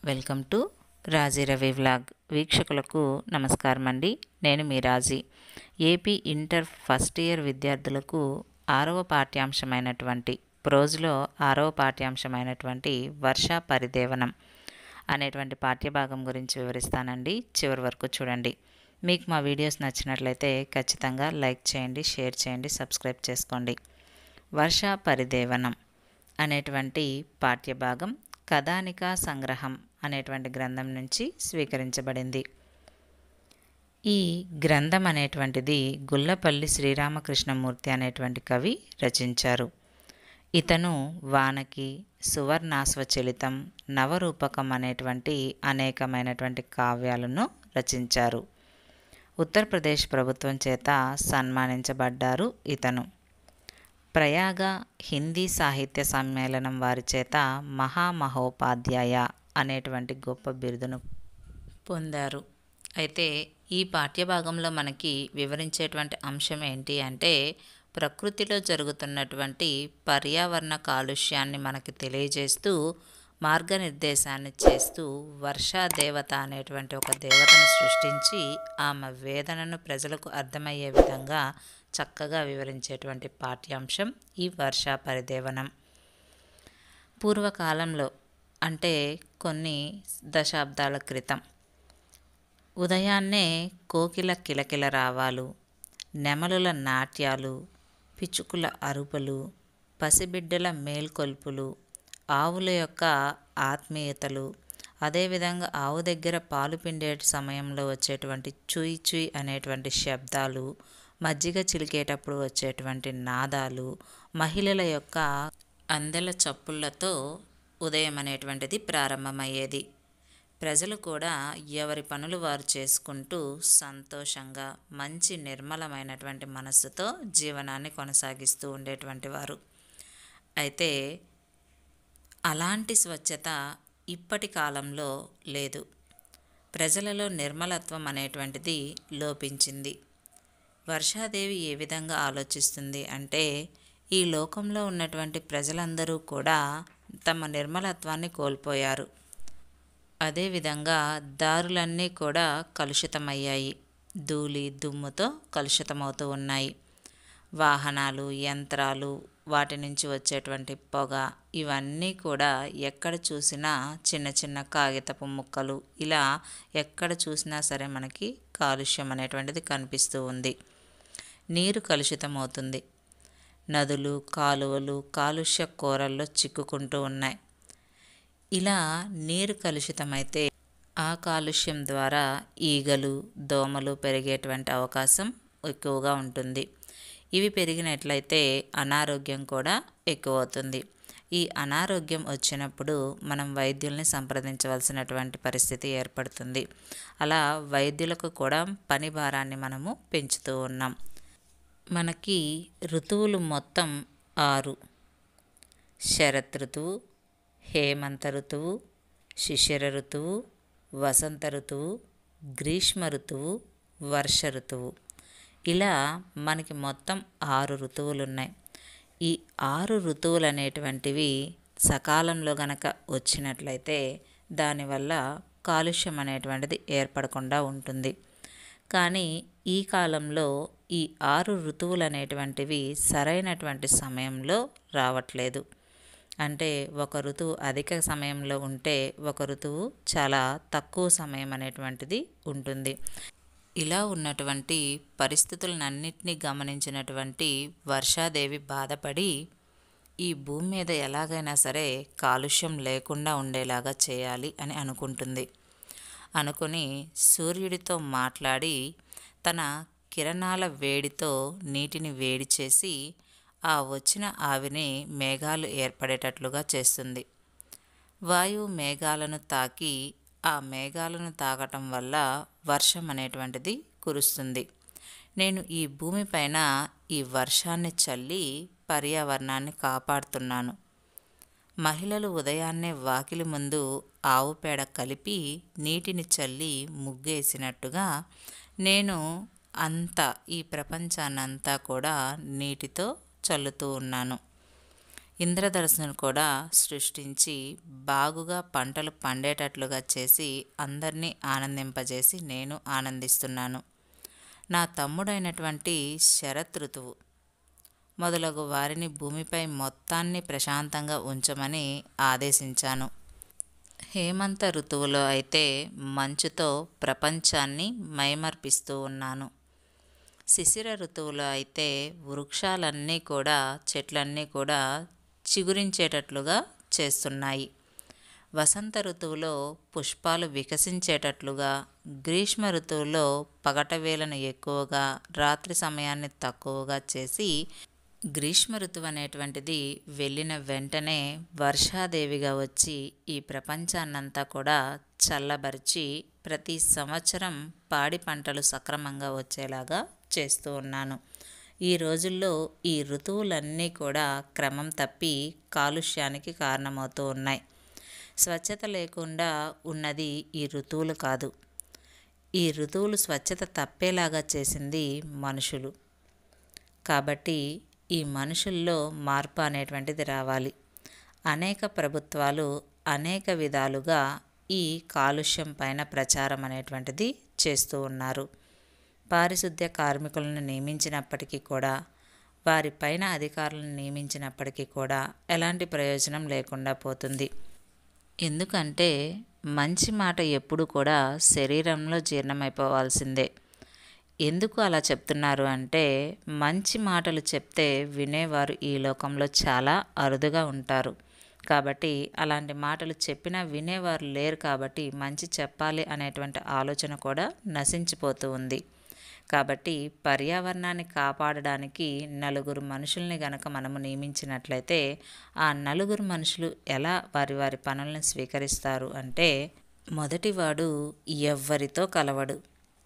welcome to Raji Ravi vlog వీక్షకులకు నమస్కారం అండి నేను మీ Raji A P inter first year విద్యార్థులకు ఆరవ పాఠ్యాంశమైనటువంటి ప్రోజ్లో ఆరవ పాఠ్యాంశమైనటువంటి వర్ష పరిదేవనం అనేటువంటి పాఠ్యభాగం గురించి వివరిస్తానండి చివరి వరకు చూడండి మీకు మా వీడియోస్ నచ్చినట్లయితే ఖచ్చితంగా లైక్ చేయండి షేర్ చేయండి సబ్స్క్రైబ్ చేసుకోండి వర్ష పరిదేవనం అనేటువంటి పాఠ్యభాగం కథానిక సంగ్రహం అనేటువంటి గ్రంథం నుంచి స్వీకరించబడింది ఈ గ్రంథం అనేటువంటిది గుల్లపల్లి శ్రీరామకృష్ణమూర్తి అనేటువంటి కవి రచించారు ఇతను వానకి సువర్ణాశ్వచలితం నవరూపకం అనేటువంటి అనేకమైనటువంటి కావ్యాలను రచించారు ఉత్తరప్రదేశ్ ప్రభుత్వం చేత సన్మానించబడ్డారు ఇతను ప్రయాగ హిందీ సాహిత్య సమ్మేళనం వారి చేత మహామహోపాధ్యాయ అనేటువంటి గొప్ప బిరుదును పొందారు అయితే ఈ పాఠ్యభాగంలో మనకి వివరించేటువంటి అంశం ఏంటి అంటే ప్రకృతిలో జరుగుతున్నటువంటి పర్యావరణ కాలుష్యాన్ని మనకి తెలియజేస్తూ మార్గనిర్దేశాన్ని చేస్తూ వర్షా దేవత అనేటువంటి ఒక దేవతను సృష్టించి ఆమె వేదనను ప్రజలకు అర్థమయ్యే విధంగా చక్కగా వివరించేటువంటి పాఠ్యాంశం ఈ వర్షా పరిదేవనం పూర్వకాలంలో అంటే కొన్ని దశాబ్దాల క్రితం ఉదయాన్నే కోకిల కిలకిల రావాలు నెమలుల నాట్యాలు పిచ్చుకుల అరుపులు పసిబిడ్డల మేల్కొల్పులు ఆవుల యొక్క ఆత్మీయతలు అదేవిధంగా ఆవు దగ్గర పాలు పిండే సమయంలో వచ్చేటువంటి చుయ్ చుయ్ అనేటువంటి శబ్దాలు మజ్జిగ చిలికేటప్పుడు వచ్చేటువంటి నాదాలు మహిళల యొక్క అందెల చప్పుళ్లతో ఉదయం అనేటువంటిది ప్రారంభమయ్యేది ప్రజలు కూడా ఎవరి పనులు వారు చేసుకుంటూ సంతోషంగా మంచి నిర్మలమైనటువంటి మనస్సుతో జీవనాన్ని కొనసాగిస్తూ ఉండేటువంటి వారు అయితే అలాంటి స్వచ్ఛత ఇప్పటి కాలంలో లేదు ప్రజలలో నిర్మలత్వం అనేటువంటిది లోపించింది వర్షాదేవి ఏ విధంగా ఆలోచిస్తుంది అంటే ఈ లోకంలో ఉన్నటువంటి ప్రజలందరూ కూడా తమ నిర్మలత్వాన్ని కోల్పోయారు అదేవిధంగా దారులన్నీ కూడా కలుషితమయ్యాయి ధూళి దుమ్ముతో కలుషితమవుతూ ఉన్నాయి వాహనాలు యంత్రాలు వాటి నుంచి వచ్చేటువంటి పొగ ఇవన్నీ కూడా ఎక్కడ చూసినా చిన్న చిన్న కాగితపు ముక్కలు ఇలా ఎక్కడ చూసినా సరే మనకి కాలుష్యం అనేటువంటిది కనిపిస్తూ ఉంది నీరు కలుషితమవుతుంది నదులు కాలువలు కాలుష్య కూరల్లో చిక్కుకుంటూ ఉన్నాయి ఇలా నీరు కలుషితమైతే ఆ కాలుష్యం ద్వారా ఈగలు దోమలు పెరిగేటువంటి అవకాశం ఎక్కువగా ఉంటుంది ఇవి పెరిగినట్లయితే అనారోగ్యం కూడా ఎక్కువ అవుతుంది ఈ అనారోగ్యం వచ్చినప్పుడు మనం వైద్యుల్ని సంప్రదించవలసినటువంటి పరిస్థితి ఏర్పడుతుంది అలా వైద్యులకు కూడా పని భారాన్ని మనము పెంచుతూ ఉన్నాం మనకి ఋతువులు మొత్తం ఆరు శరత్ ఋతువు హేమంత ఋతువు శిశిర ఋతువు వసంత ఋతువు గ్రీష్మ ఋతువు వర్ష ఋతువు ఇలా మనకి మొత్తం ఆరు ఋతువులు ఉన్నాయి ఈ ఆరు ఋతువులు అనేటువంటివి సకాలంలో గనక వచ్చినట్లయితే దానివల్ల కాలుష్యం అనేటువంటిది ఏర్పడకుండా ఉంటుంది కానీ ఈ కాలంలో ఈ ఆరు ఋతువులు అనేటువంటివి సరైనటువంటి సమయంలో రావట్లేదు అంటే ఒక ఋతువు అధిక సమయంలో ఉంటే ఒక ఋతువు చాలా తక్కువ సమయం అనేటువంటిది ఉంటుంది ఇలా ఉన్నటువంటి పరిస్థితులన్నింటినీ గమనించినటువంటి వర్షాదేవి బాధపడి ఈ భూమి మీద ఎలాగైనా సరే కాలుష్యం లేకుండా ఉండేలాగా చేయాలి అని అనుకుంటుంది అనుకుని సూర్యుడితో మాట్లాడి తన కిరణాల వేడితో నీటిని వేడి చేసి ఆ వచ్చిన ఆవిని మేఘాలు ఏర్పడేటట్లుగా చేస్తుంది వాయువు మేఘాలను తాకి ఆ మేఘాలను తాకటం వల్ల వర్షం అనేటువంటిది కురుస్తుంది నేను ఈ భూమిపైన ఈ వర్షాన్ని చల్లి పర్యావరణాన్ని కాపాడుతున్నాను మహిళలు ఉదయాన్నే వాకిలి ముందు ఆవు పేడ కలిపి నీటిని చల్లి ముగ్గేసినట్టుగా నేను అంతా ఈ ప్రపంచాన్నంతా కూడా నీటితో చల్లుతూ ఉన్నాను ఇంద్రధనుస్సును కూడా సృష్టించి బాగుగా పంటలు పండేటట్లుగా చేసి అందరినీ ఆనందింపజేసి నేను ఆనందిస్తున్నాను నా తమ్ముడైనటువంటి శరత్ ఋతువు మొదలగు వారిని భూమిపై మొత్తాన్ని ప్రశాంతంగా ఉంచమని ఆదేశించాను హేమంత ఋతువులో అయితే మంచుతో ప్రపంచాన్ని మైమర్పిస్తూ ఉన్నాను శిశిర ఋతువులో అయితే వృక్షాలన్నీ కూడా చెట్లన్నీ కూడా చిగురించేటట్లుగా చేస్తున్నాయి వసంత ఋతువులో పుష్పాలు వికసించేటట్లుగా గ్రీష్మ ఋతువులో పగట వేళను ఎక్కువగా రాత్రి సమయాన్ని తక్కువగా చేసి గ్రీష్మ ఋతువు అనేటువంటిది వెళ్ళిన వెంటనే వర్షాదేవిగా వచ్చి ఈ ప్రపంచాన్నంతా కూడా చల్లబరిచి ప్రతి సంవత్సరం పాడి పంటలు సక్రమంగా వచ్చేలాగా చేస్తూ ఉన్నాను ఈ రోజుల్లో ఈ ఋతువులన్నీ కూడా క్రమం తప్పి కాలుష్యానికి కారణమవుతూ ఉన్నాయి స్వచ్ఛత లేకుండా ఉన్నది ఈ ఋతువులు కాదు ఈ ఋతువులు స్వచ్ఛత తప్పేలాగా చేసింది మనుషులు కాబట్టి ఈ మనుషుల్లో మార్పు అనేటువంటిది రావాలి అనేక ప్రభుత్వాలు అనేక విధాలుగా ఈ కాలుష్యం పైన ప్రచారం అనేటువంటిది చేస్తూ ఉన్నారు పారిశుద్ధ్య కార్మికులను నియమించినప్పటికీ కూడా వారి పైన అధికారులను నియమించినప్పటికీ కూడా ఎలాంటి ప్రయోజనం లేకుండా పోతుంది ఎందుకంటే మంచి మాట ఎప్పుడు కూడా శరీరంలో జీర్ణమైపోవాల్సిందే ఎందుకు అలా చెప్తున్నారు అంటే మంచి మాటలు చెప్తే వినేవారు ఈ లోకంలో చాలా అరుదుగా ఉంటారు కాబట్టి అలాంటి మాటలు చెప్పినా వినేవారు లేరు కాబట్టి మంచి చెప్పాలి అనేటువంటి ఆలోచన కూడా నశించిపోతూ ఉంది కాబట్టి పర్యావరణాన్ని కాపాడడానికి నలుగురు మనుషుల్ని గనక మనము నియమించినట్లయితే ఆ నలుగురు మనుషులు ఎలా వారి వారి పనులను స్వీకరిస్తారు అంటే మొదటివాడు ఎవ్వరితో కలవడు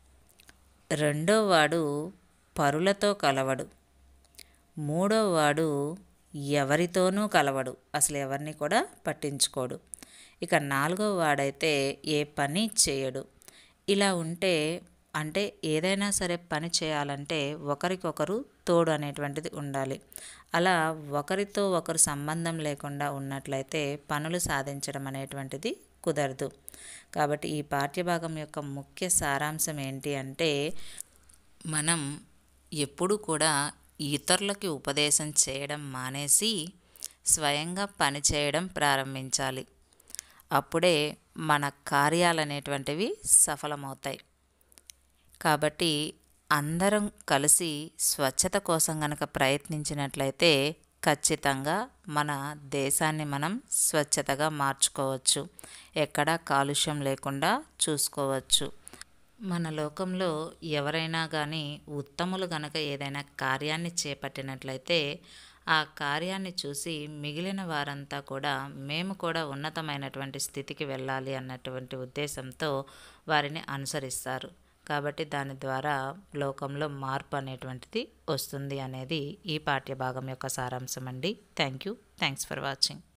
రెండో వాడు పరులతో కలవడు మూడో వాడు ఎవరితోనూ కలవడు అసలు ఎవరిని కూడా పట్టించుకోడు ఇక నాలుగో వాడైతే ఏ పని చేయడు ఇలా ఉంటే అంటే ఏదైనా సరే పని చేయాలంటే ఒకరికొకరు తోడు అనేటువంటిది ఉండాలి అలా ఒకరితో ఒకరు సంబంధం లేకుండా ఉన్నట్లయితే పనులు సాధించడం అనేటువంటిది కుదరదు కాబట్టి ఈ పాఠ్యభాగం యొక్క ముఖ్య సారాంశం ఏంటి అంటే మనం ఎప్పుడు కూడా ఇతరులకి ఉపదేశం చేయడం మానేసి స్వయంగా పని చేయడం ప్రారంభించాలి అప్పుడే మన కార్యాలు అనేటువంటివి సఫలమవుతాయి కాబట్టి అందరం కలిసి స్వచ్ఛత కోసం గనక ప్రయత్నించినట్లయితే ఖచ్చితంగా మన దేశాన్ని మనం స్వచ్ఛతగా మార్చుకోవచ్చు ఎక్కడా కాలుష్యం లేకుండా చూసుకోవచ్చు మన లోకంలో ఎవరైనా కానీ ఉత్తములు గనక ఏదైనా కార్యాన్ని చేపట్టినట్లయితే ఆ కార్యాన్ని చూసి మిగిలిన వారంతా కూడా మేము కూడా ఉన్నతమైనటువంటి స్థితికి వెళ్ళాలి అన్నటువంటి ఉద్దేశంతో వారిని అనుసరిస్తారు కాబట్టి దాని ద్వారా లోకంలో మార్పు అనేటువంటిది వస్తుంది అనేది ఈ పాఠ్యభాగం యొక్క సారాంశం అండి thank you thanks for watching